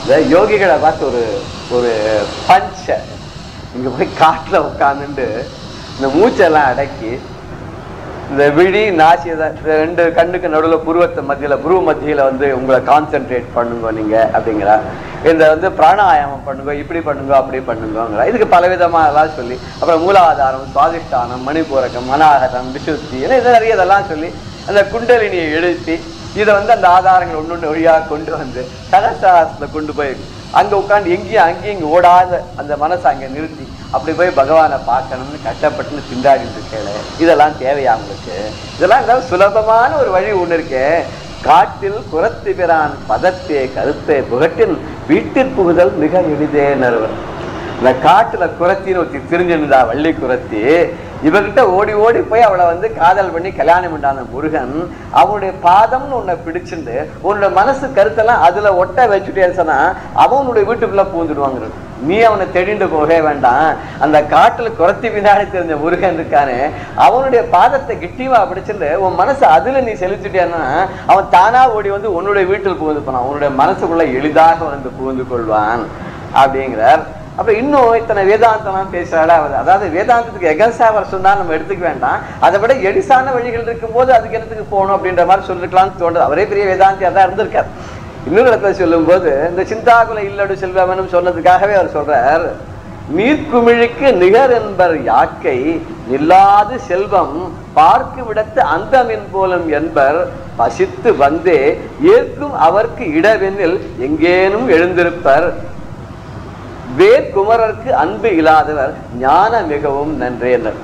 இந்த யோகிகளை பார்த்து ஒரு ஒரு பஞ்ச இங்க போய் காட்டுல உட்காந்துட்டு இந்த மூச்செல்லாம் அடக்கி இந்த விழி நாசி இத- இந்த ரெண்டு கண்ணுக்கு நடுவில் புருவத்தை மத்தியில புருவ மத்தியில வந்து உங்களை கான்சென்ட்ரேட் பண்ணுங்க நீங்க அப்படிங்கிறா இந்த வந்து பிராணாயாமம் பண்ணுங்க இப்படி பண்ணுங்க அப்படி பண்ணுங்கிறா இதுக்கு பலவிதமா எல்லாம் சொல்லி அப்புறம் மூலாதாரம் சுவாதிஷ்டானம் மணிபூரகம் மனாகரம் விசுத்தி ஏன்னா இது நிறைய இதெல்லாம் சொல்லி அந்த குண்டலினியை எழுப்பி இதை வந்து அந்த ஆதாரங்கள் ஒன்று ஒன்று வழியாக கொண்டு வந்து சகசாரத்தை கொண்டு போய் அங்க உட்காந்து எங்கேயும் அங்கேயும் இங்கே ஓடாத அந்த மனசை அங்க நிறுத்தி அப்படி போய் பகவானை பார்க்கணும்னு கஷ்டப்பட்டுன்னு திண்டாடிட்டு இருக்கேன் இதெல்லாம் தேவையா உங்களுக்கு இதெல்லாம் இருந்தாலும் சுலபமான ஒரு வழி ஒண்ணு இருக்கே காட்டில் குரத்து பிரான் பதத்தே கருத்தே புகட்டின் வீட்டிற் புகுதல் மிக எளிதே நறுவன் இந்த காட்டுல குரத்தின்னு ஒருத்தி திரிஞ்சிருந்தா வள்ளி குரத்தி இவகிட்ட ஓடி ஓடி போய் அவளை வந்து காதல் பண்ணி கல்யாணம் பண்ணான முருகன் அவனுடைய பாதம்னு உன்னை பிடிச்சிருந்து உன்னோட மனசு கருத்தெல்லாம் அதுல ஒட்ட வச்சுட்டே சொன்னா அவன் உன்னுடைய வீட்டுக்குள்ள பூந்துடுவாங்கிறது நீ அவனை தேடிண்டு போகவே வேண்டாம் அந்த காட்டுல குரத்தி பின்னாடி தெரிஞ்ச முருகன் இருக்கானே அவனுடைய பாதத்தை கிட்டிவா பிடிச்சிட்டு உன் மனசு அதுல நீ செலுத்திட்டேன்னா அவன் தானா ஓடி வந்து உன்னுடைய வீட்டில் புகுந்து போனான் உன்னுடைய மனசுக்குள்ள எளிதாக வந்து புகுந்து கொள்வான் அப்படிங்கிறார் அப்புறம் இன்னும் இத்தனை வேதாந்தம்லாம் பேசுறாடா அவர் அதாவது வேதாந்தத்துக்கு எகன்சா வர சொன்னா நம்ம எடுத்துக்க வேண்டாம் அதை விட எடிசான வழிகள் இருக்கும்போது அதுக்கு என்னத்துக்கு போகணும் அப்படின்ற மாதிரி சொல்லிருக்கலாம்னு தோணுது அவரே பெரிய வேதாந்தியா தான் இருந்திருக்கார் இன்னொரு இடத்துல சொல்லும்போது இந்த சிந்தாகுல இல்லடு செல்வமனும் சொன்னதுக்காகவே அவர் சொல்றார் நீர்க்குமிழிக்கு நிகர் என்பர் யாக்கை நில்லாது செல்வம் பார்க்கு விடத்து அந்தமின் போலும் என்பர் பசித்து வந்தே ஏற்கும் அவர்க்கு இடவெனில் எங்கேனும் எழுந்திருப்பர் வேற்குமரருக்கு அன்பு இல்லாதவர் ஞான மிகவும் நன்றேனர்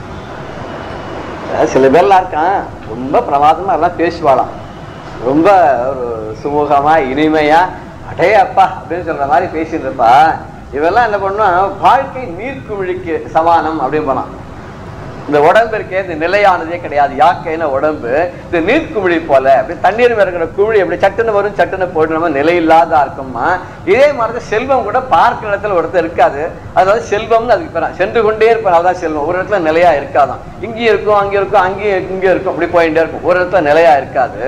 அதாவது சில பேர்லாம் இருக்கான் ரொம்ப பிரமாதமா எல்லாம் பேசுவாளாம் ரொம்ப ஒரு சுமூகமா இனிமையா அடே அப்பா அப்படின்னு சொல்ற மாதிரி பேசிட்டு இருப்பா இவெல்லாம் என்ன பண்ணுவா வாழ்க்கை நீர்க்குமிழிக்கு சமானம் அப்படின்னு போனான் இந்த உடம்பு இருக்கே இந்த நிலையானதே கிடையாது யாக்கைன உடம்பு இந்த நீர்க்குமிழி போல அப்படி தண்ணீர் இருக்கிற குமிழி அப்படி சட்டுன்னு வரும் சட்டுன்னு போயிட்டு நம்ம நிலையில்லாத இருக்குமா இதே மாதிரி தான் செல்வம் கூட பார்க்கிற இடத்துல ஒருத்தர் இருக்காது அதாவது செல்வம்னு அதுக்கு பேர் சென்று கொண்டே இருப்பார் அதான் செல்வம் ஒரு இடத்துல நிலையா இருக்காதான் இங்கேயும் இருக்கும் அங்கே இருக்கும் அங்கேயும் இங்கே இருக்கும் அப்படி போயிட்டே இருக்கும் ஒரு இடத்துல நிலையா இருக்காது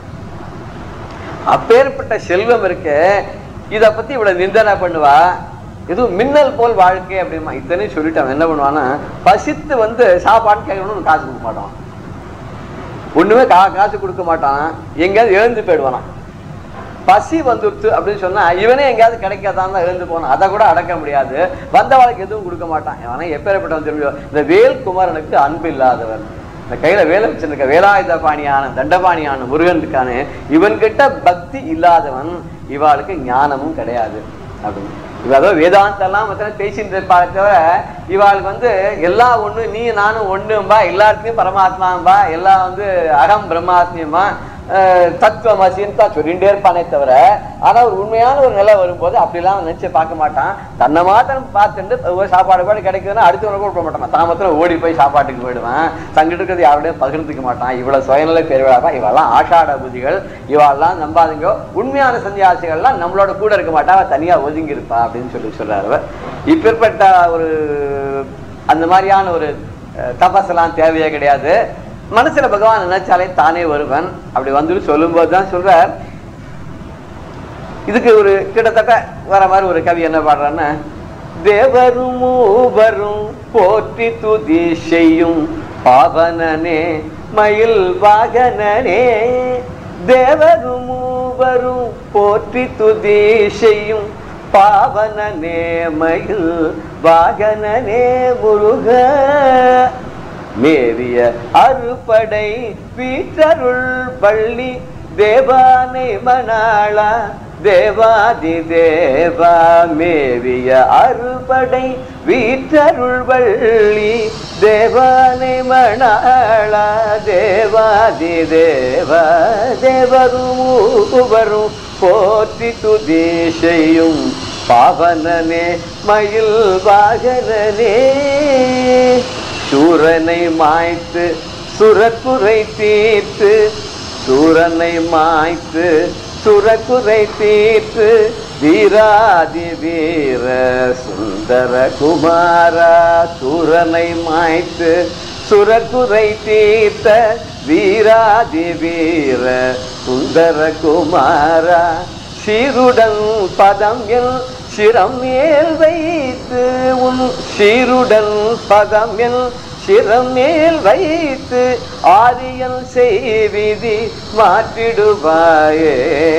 அப்பேற்பட்ட செல்வம் இருக்கு இத பத்தி இவ்வளவு நிந்தனை பண்ணுவா எதுவும் மின்னல் போல் வாழ்க்கை அப்படிமா இத்தனையும் சொல்லிட்டு அவன் என்ன பண்ணுவான்னா பசித்து வந்து சாப்பாடு கேட்கணும்னு காசு கொடுக்க மாட்டான் ஒண்ணுமே கா காசு கொடுக்க மாட்டான் எங்கேயாவது எழுந்து போயிடுவானாம் பசி வந்துருச்சு அப்படின்னு சொன்னா இவனே எங்கேயாவது கிடைக்காதான் தான் எழுந்து போனான் அதை கூட அடக்க முடியாது வந்தவளுக்கு எதுவும் கொடுக்க மாட்டான் இவனே எப்பேற்பட்டவன் தெரியும் இந்த வேல் குமாரனுக்கு அன்பு இல்லாதவன் இந்த கையில வேலை வச்சிருக்க வேலாயுத பாணியான தண்டபாணியான முருகன் இருக்கானே இவன்கிட்ட பக்தி இல்லாதவன் இவாளுக்கு ஞானமும் கிடையாது அப்படின்னு இவ ஏதோ வேதாந்தெல்லாம் மொத்தம் பேசிட்டு இருப்பாளே தவிர இவாளுக்கு வந்து எல்லாம் ஒண்ணு நீ நானும் ஒண்ணும்பா எல்லாத்துலயும் பரமாத்மாம்பா எல்லாம் வந்து அகம் பிரம்மாத்மியமா அஹ், தத்துவமசின்னு தான் சொல்லிட்டே இருப்பானே தவிர ஆனா ஒரு உண்மையான ஒரு நிலை வரும்போது அப்படிலாம் நினைச்சு பார்க்க மாட்டான் தன்னை மாத்திரம் பார்த்துட்டு ஒரு சாப்பாடு கூட கிடைக்குதுன்னா அடுத்தவங்க கூட போக மாட்டான் தான் மாத்திரம் ஓடி போய் சாப்பாட்டுக்கு போயிடுவான் தங்கிட்டு இருக்கிறது யாரோடையும் பகிர்ந்துக்க மாட்டான் இவ்வளவு சுயநிலை பெருவிழாப்பா இவெல்லாம் ஆஷாட புதிகள் இவாள்லாம் நம்பாதீங்க உண்மையான சன்னியாசிகள்லாம் நம்மளோட கூட இருக்க மாட்டா அவ தனியா ஒதுங்கி இருப்பா அப்படின்னு சொல்லி சொல்றாரு அவர். இப்பேற்பட்ட ஒரு அந்த மாதிரியான ஒரு அஹ், தபஸெல்லாம் தேவையே கிடையாது மனசுல பகவான் நினைச்சாலே தானே வருவன் அப்படி வந்துட்டு சொல்லும்போது தான் சொல்றார் இதுக்கு ஒரு கிட்டத்தட்ட வர மாதிரி ஒரு கவி என்ன பாடுறான்னா தேவரும் மூவரும் போற்றி துதி செய்யும் பாவனனே மயில் வாகனனே தேவரும் மூவரும் போற்றி துதி செய்யும் பாவனனே மயில் வாகனனே முருக மேவிய அறுபடை வீற்றருள் பள்ளி தேவானை மணாளா தேவாதி தேவா மேவிய அறுபடை வீற்றருள் வள்ளி தேவானை மணாளா தேவாதி தேவா தேவரும் வரும் போற்றி துதி செய்யும் பாவனனே மயில் வாகனனே சூரனை மாய்த்து சுரக்குறை தீர்த்து சூரனை மாய்த்து சுரக்குறை தீர்த்து வீராதி வீர சுந்தர குமாரா சூரனை மாய்த்து சுரக்குறை தீர்த்த வீராதி வீர சுந்தர குமாரா சீருடன் பதம் என் சிரம் மேல் வைத்து உன் சீருடன் பதம் என் சிரம் மேல் வைத்து ஆரியன் செய்விதி மாற்றிடுவாயே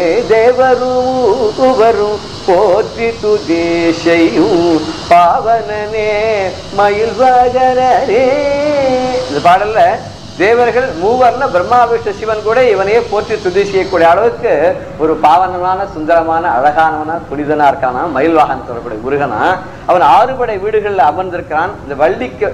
தேவரும் வரும் போற்றி துதி செய்யும் பாவனனே மயில் வாகரே இந்த பாடல்ல தேவர்கள் மூவர்ல பிரம்மா விஷ்ணு சிவன் கூட இவனையே போற்றி துதி செய்யக்கூடிய அளவுக்கு ஒரு பாவனமான சுந்தரமான அழகானவனா புனிதனா இருக்கானா மயில் வாகனம் சொல்லக்கூடிய முருகனா அவன் ஆறுபடை வீடுகள்ல அமர்ந்திருக்கிறான் இந்த வள்ளிக்கு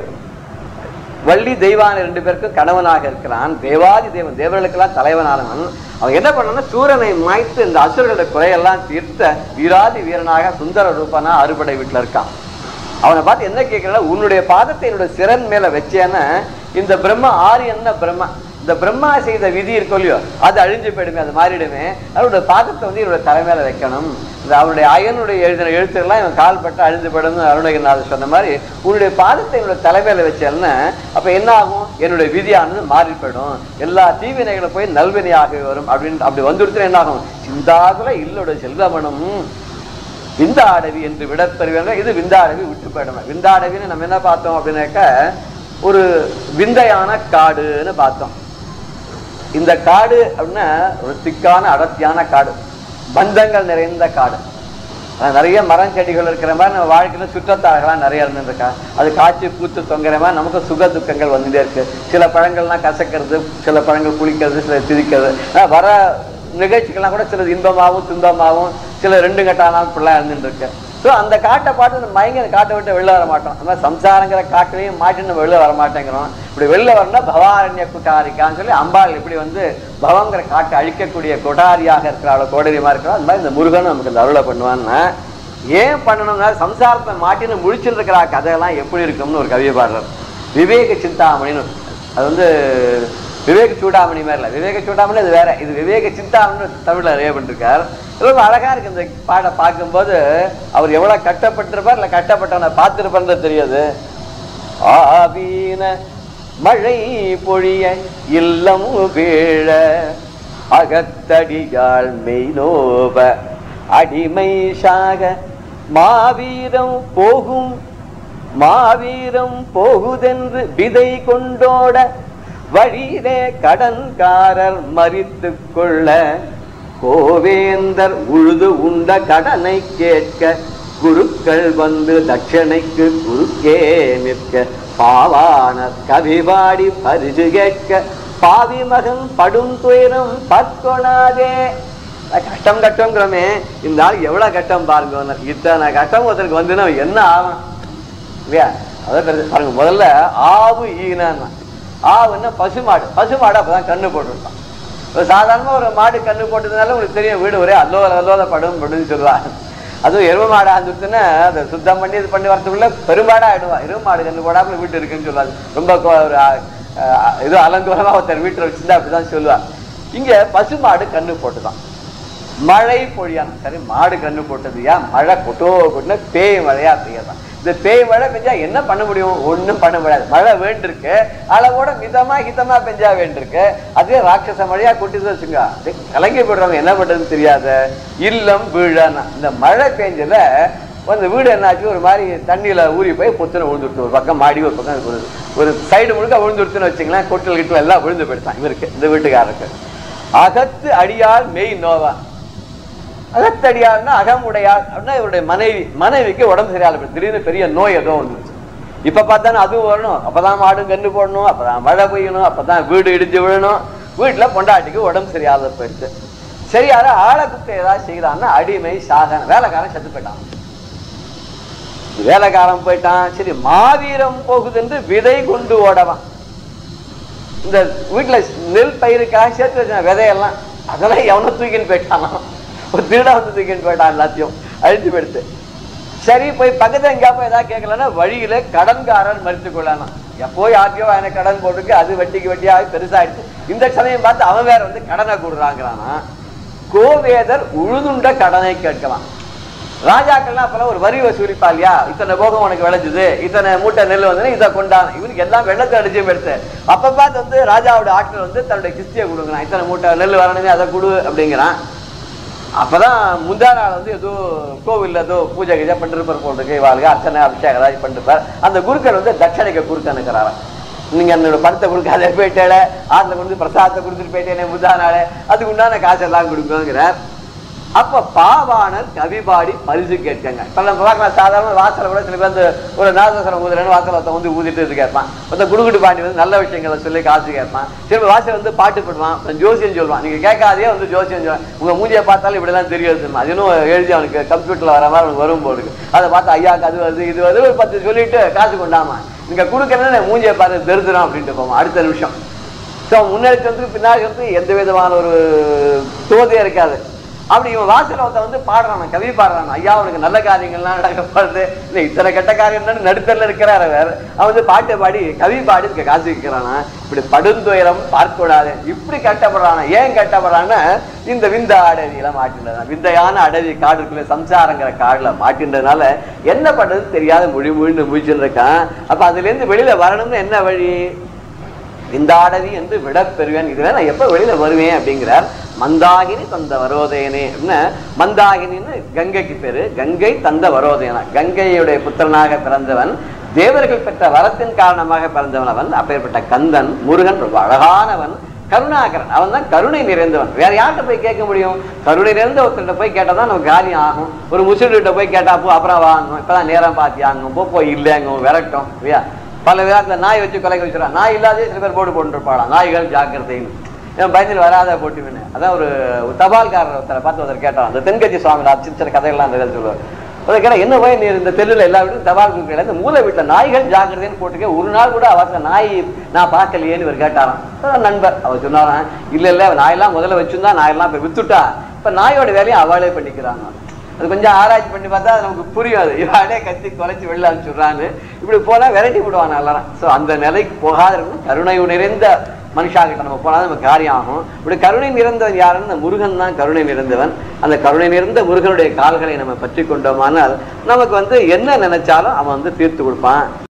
வள்ளி தெய்வான ரெண்டு பேருக்கும் கணவனாக இருக்கிறான் தேவாதி தேவன் தேவர்களுக்கெல்லாம் தலைவனானவன் அவன் என்ன பண்ணான்னா சூரனை மாய்த்து இந்த அசுரர்களோட குறையெல்லாம் தீர்த்த வீராதி வீரனாக சுந்தர ரூபனா அறுபடை வீட்டுல இருக்கான் அவனை பார்த்து என்ன கேட்கிறா உன்னுடைய பாதத்தை என்னோட சிறன் மேல வச்சேன்னா இந்த பிரம்மா ஆரியன்ன பிரம்மா இந்த பிரம்மா செய்த விதி இருக்கும் இல்லையோ அது அழிஞ்சு போயிடுமே அது மாறிடுமே அவனோட பாதத்தை வந்து என்னோட தலை மேல வைக்கணும் இந்த அவனுடைய அயனுடைய எழுதின எழுத்துக்கள்லாம் இவன் கால் பட்டு அழிஞ்சு போயிடும் அருணகிரிநாதர் சொன்ன மாதிரி உன்னுடைய பாதத்தை என்னோட தலைமையில வச்சேன்னா அப்ப என்ன ஆகும் என்னுடைய விதியானது மாறி போயிடும் எல்லா தீவினைகளும் போய் நல்வினையாக வரும் அப்படின்னு அப்படி வந்துடுத்து என்ன ஆகும் சிந்தாகுல இல்லோட செல்வமனும் விந்தாடவி என்று விடப்பெறுவாங்க இது விந்தாடவி விட்டு போயிடும் விந்தாடவின்னு நம்ம என்ன பார்த்தோம் அப்படின்னாக்க ஒரு விந்தையான காடுன்னு பார்த்தோம் இந்த காடு அப்படின்னா ஒரு திக்கான அடர்த்தியான காடு பந்தங்கள் நிறைந்த காடு அஹ் நிறைய மரம் செடிகள் இருக்கிற மாதிரி நம்ம வாழ்க்கையில சுற்றத்தார்கள்லாம் நிறைய இருந்துருக்கா அது காய்ச்சி பூத்து தொங்குற மாதிரி நமக்கு சுக துக்கங்கள் வந்துட்டே இருக்கு சில பழங்கள்லாம் கசக்கிறது சில பழங்கள் புளிக்கிறது சில திரிக்கிறது ஆனா வர நிகழ்ச்சிகள்லாம் கூட சிலது இன்பமாகவும் துன்பமாகவும் சில ரெண்டு கட்டானாலும் இப்படிலாம் இருந்துட்டு இருக்கு ஸோ அந்த காட்டை பாட்டு நம்ம மயங்கி அந்த காட்டை விட்டு வெளில வர மாட்டோம் அந்த மாதிரி சம்சாரங்கிற காட்டிலையும் மாட்டி நம்ம வெளில வர மாட்டேங்கிறோம் இப்படி வெளில வரணும்னா பவாரண்ய குட்டாரிக்கான்னு சொல்லி அம்பாள் இப்படி வந்து பவங்கிற காட்டை அழிக்கக்கூடிய கொட்டாரியாக இருக்கிறாளோ கோடரியமா இருக்கிறா அந்த மாதிரி இந்த முருகன் நமக்கு இந்த அருளை பண்ணுவான்னா ஏன் பண்ணணும்னா சம்சாரத்தை மாட்டின்னு முழிச்சுட்டு இருக்கிற கதையெல்லாம் எப்படி இருக்கும்னு ஒரு கவியை பாடுறார் விவேக சிந்தாமணின்னு அது வந்து விவேக சூடாமணி மாதிரி இல்லை விவேக சூடாமணி அது வேற இது விவேக சிந்தாமணி தமிழ்ல நிறைய பண்ணிருக்கார் ரொம்ப அழகா இருக்கு இந்த பாட பார்க்கும்போது அவர் எவ்வளவு கட்டப்பட்டிருப்பார் இல்ல கட்டப்பட்டவனை பார்த்திருப்பார்ன்றது தெரியாது ஆவீன மழை பொழிய இல்லம் வீழ அகத்தடியாள் மெய்நோப அடிமை சாக மாவீரம் போகும் மாவீரம் போகுதென்று விதை கொண்டோட வழியிலே கடன்காரர் மறித்து கொள்ள கோவேந்தர் உழுது உண்ட கடனை கேட்க குருக்கள் வந்து தட்சணைக்கு குறுக்கே நிற்க பாவாணர் கவிபாடி பரிசு கேட்க பாவி மகன் படும் துயரம் பற்கொணாதே கஷ்டம் கட்டம்ங்கிறமே இந்த ஆள் எவ்வளவு கட்டம் பாருங்க இத்தனை கட்டம் ஒருத்தருக்கு வந்துன்னா என்ன ஆகும் இல்லையா அதான் பெருசு. பாருங்க முதல்ல ஆவு ஈனான்னா ஆவுன்னா பசுமாடு பசுமாடு அப்பதான் கண்ணு போட்டுருப்பான் ஒரு சாதாரணமா ஒரு மாடு கண்ணு போட்டதுனால உங்களுக்கு தெரியும் வீடு ஒரே அல்லோல அல்லோல படும் படுன்னு சொல்லுவாங்க அதுவும் எரும மாடு ஆந்துட்டுன்னா அதை சுத்தம் பண்ணி இது பண்ணி வரதுக்குள்ள பெருமாடா ஆயிடுவா எரும மாடு கண்ணு போடாம வீட்டு இருக்குன்னு சொல்லுவாங்க ரொம்ப கொ- ஒரு அஹ், ஏதோ அலங்கோலமா ஒருத்தர் வீட்டுல வச்சிருந்தா அப்படிதான் சொல்லுவா இங்க பசுமாடு கண்ணு போட்டுதான் மழை பொழியான் சரி மாடு கண்ணு போட்டதுயா மழை கொட்டோ கொட்டின பேய் மழையா பெய்யதான் இந்த பேய் மழை பெஞ்சா என்ன பண்ண முடியும் ஒண்ணும் பண்ண முடியாது மழை வேண்டிருக்கு அளவோட மிதமா ஹிதமா பெஞ்சா வேண்டிருக்கு அதே ராட்சச மழையா கொட்டிட்டு வச்சுங்க அப்படியே கலங்கி போடுறவங்க என்ன பண்றதுன்னு தெரியாத இல்லம் வீழானா இந்த மழை பெஞ்சல அந்த வீடு என்னாச்சு ஒரு மாதிரி தண்ணியில ஊறி போய் பொத்துன விழுந்துருச்சு ஒரு பக்கம் மாடி ஒரு பக்கம் ஒரு ஒரு சைடு முழுக்க விழுந்துருச்சுன்னு வச்சுங்களேன் கொட்டல் கிட்டல் எல்லாம் விழுந்து போயிடுச்சான் இவருக்கு இந்த வீட்டுக்காரருக்கு அகத்து அடியால் மெய் நோவா அகத்தடியார்னா அகமுடையார் அப்படின்னா இவருடைய மனைவி மனைவிக்கு உடம்பு சரியால போயிடுச்சு. திடீர்னு பெரிய நோய் ஏதோ வந்துருச்சு இப்ப பார்த்தானே அதுவும் வரணும் அப்பதான் மாடும் கண்ணு போடணும் அப்பதான் மழை பெய்யணும் அப்பதான் வீடு இடிஞ்சு விழணும் வீட்டுல பொண்டாட்டிக்கு உடம்பு சரியாத போயிடுச்சு சரி யாரா ஆளை குத்த ஏதாவது செய்யறான்னா அடிமை சாகன வேலைக்காரன் செத்து போயிட்டான் வேலைக்காரன் போயிட்டான் சரி மாவீரம் போகுதுன்னு விதை கொண்டு ஓடவான் இந்த வீட்டுல நெல் பயிருக்காக சேர்த்து வச்ச விதையெல்லாம் அதெல்லாம் எவனோ தூக்கின்னு போயிட்டானா ஒரு திருடா வந்து தூக்கின்னு போயிட்டான் எல்லாத்தையும் அழித்து போயிடுத்து சரி போய் பக்கத்துல எங்கேயா போய் ஏதாவது கேட்கலன்னா வழியில கடன்காரன் மறித்து கொள்ளலாம் எப்போ யாருக்கையோ எனக்கு கடன் போட்டுருக்கு அது வட்டிக்கு வட்டியாக பெருசாயிடுச்சு இந்த சமயம் பார்த்து அவன் வேற வந்து கடனை கொடுறாங்கிறானா கோவேதர் உழுதுண்ட கடனை கேட்கலாம் ராஜாக்கள்லாம் அப்பெல்லாம் ஒரு வரி வசூலிப்பா இல்லையா இத்தனை போகம் உனக்கு விளைஞ்சுது இத்தனை மூட்டை நெல் வந்து இதை கொண்டான் இவனுக்கு எல்லாம் வெள்ளத்தை அடிச்சு எடுத்து அப்ப பார்த்து வந்து ராஜாவோட ஆட்கள் வந்து தன்னுடைய கிஸ்தியை கொடுக்குறான் இத்தனை மூட்டை நெல் வரணுமே அதை கொடு அப்படிங்கிறான் அப்பதான் முந்தா நாள் வந்து ஏதோ கோவில்ல ஏதோ பூஜை கீஜை பண்ணிருப்பார் போல் இருக்கு இவாளுக்கு அர்ச்சனை அபிஷேகம் ஏதாச்சும் பண்ணிருப்பார் அந்த குருக்கள் வந்து தட்சணைக்கு குறுக்கணுக்கிறாராம் நீங்க என்னோட பணத்தை கொடுக்காத போயிட்டேல ஆத்துல கொண்டு பிரசாதத்தை கொடுத்துட்டு போயிட்டேனே முந்தா நாள் அதுக்கு உண்டான காசெல்லாம் கொடுக்கணுங்கிறார் அப்ப பாவாணர் கவிபாடி பரிசு கேட்கங்க இப்ப நம்ம பார்க்கலாம் சாதாரண வாசல கூட சில பேர் இந்த ஒரு நாதஸ்வரம் ஊதுறேன்னு வாசல ஒருத்தன் வந்து ஊதிட்டு இது கேட்பான் ஒருத்தன் குடுகுடு பாண்டி வந்து நல்ல விஷயங்களை சொல்லி காசு கேட்பான் திரும்ப வாசல் வந்து பாட்டு பாடுவான் அப்புறம் ஜோசியம் சொல்லுவான் நீங்க கேட்காதே வந்து ஜோசியம் சொல்லுவான் உங்க மூஞ்சியை பார்த்தாலும் இப்படிதான் தெரியாது அது இன்னும் எழுதி அவனுக்கு கம்ப்யூட்டர்ல வர மாதிரி அவனுக்கு வரும் போடுது அதை பார்த்து ஐயாக்கு அது வருது இது வருது ஒரு பத்து சொல்லிட்டு காசு கொண்டாமா நீங்க கொடுக்கறேன்னு மூஞ்சியை பார்த்து தெரிஞ்சிடும் அப்படின்ட்டு போவான் அடுத்த நிமிஷம் ஸோ முன்னாடி வந்து பின்னாடி வந்து எந்த விதமான ஒரு தோதையும் இருக்காது அப்படி இவன் வாசல ஒருத்தன் வந்து பாடுறான் கவி பாடுறான் ஐயா அவனுக்கு நல்ல காரியங்கள்லாம் நடக்கப்படுது இல்லை இத்தனை கெட்ட காரியம் தான் நடுத்தரில் இருக்கிறாரு வேற அவன் வந்து பாட்டு பாடி கவி பாடி இதுக்கு காசு வைக்கிறானா இப்படி படுந்துயரம் பார்க்கக்கூடாது இப்படி கட்டப்படுறானா ஏன் கட்டப்படுறான்னா இந்த விந்த அடவியில மாட்டின்றதான் விந்தையான அடவி காடுக்குள்ள சம்சாரங்கிற காடுல மாட்டின்றதுனால என்ன பண்றது தெரியாத மொழி மொழின்னு முடிச்சுட்டு இருக்கான் அப்ப அதுல இருந்து வெளியில வரணும்னு என்ன வழி விந்தாடவி என்று விடப் பெறுவேன் இதுல நான் எப்ப வெளியில வருவேன் அப்படிங்கிறார் மந்தாகினி தந்த வரோதயனே அப்படின்னா மந்தாகினின்னு கங்கைக்கு பேரு கங்கை தந்த வரோதயனா கங்கையுடைய புத்திரனாக பிறந்தவன் தேவர்கள் பெற்ற வரத்தின் காரணமாக பிறந்தவன் அவன் அப்பேற்பட்ட கந்தன் முருகன் ரொம்ப அழகானவன் கருணாகரன் அவன் தான் கருணை நிறைந்தவன் வேற யார்கிட்ட போய் கேட்க முடியும் கருணை நிறைந்த ஒருத்தர்கிட்ட போய் கேட்டால் தான் நமக்கு காரியம் ஆகும் ஒரு முஸ்லீம்கிட்ட போய் கேட்டா போ அப்புறம் வாங்கும் இப்பதான் நேரம் பார்த்து ஆங்கும் போ போய் இல்லைங்க விரட்டும் இல்லையா பல விதத்தில் நாய் வச்சு கொலைக்க வச்சுறான் நாய் இல்லாதே சில பேர் போட்டு போட்டுருப்பாளாம் நாய்கள் ஜாக்கிரதைன்னு என் பயத்தில் வராத போட்டுவினு அதான் ஒரு ஒரு தபால்காரர் ஒருத்தரை பார்த்து ஒருத்தர் கேட்டான் அந்த தென்கட்சி சுவாமி சின்ன சின்ன கதைகள்லாம் அந்த கதை சொல்லுவார் அதை கேட்டா என்ன போய் நீ இந்த தெருவில் எல்லா வீட்டும் தபால் கொடுக்கல இந்த மூலை வீட்டில் நாய்கள் ஜாக்கிரதைன்னு போட்டுக்க ஒரு நாள் கூட அவசர நாய் நான் பார்க்கலையேன்னு இவர் கேட்டாராம் அதான் நண்பர் அவர் சொன்னாராம் இல்ல இல்ல நாயெல்லாம் முதல்ல வச்சிருந்தா நாயெல்லாம் இப்ப வித்துட்டா இப்ப நாயோட வேலையை அவளே பண்ணிக்கிறாங்க அது கொஞ்சம் ஆராய்ச்சி பண்ணி பார்த்தா அது நமக்கு புரியாது இவாடே கத்தி குறைச்சி வெளில அனுப்பிச்சுடுறான்னு இப்படி போனா விரட்டி விடுவான் எல்லாரும் ஸோ அந்த நிலைக்கு போகாத இருக்கணும் கருணை நிறைந்த மனுஷாகிட்ட நம்ம போனால் நமக்கு காரியம் ஆகும் இப்படி கருணை நிறைந்தவன் யாருன்னு இந்த முருகன் தான் கருணை நிறைந்தவன் அந்த கருணை நிறைந்த முருகனுடைய கால்களை நம்ம பற்றி கொண்டோமானால் நமக்கு வந்து என்ன நினைச்சாலும் அவன் வந்து தீர்த்து கொடுப்பான்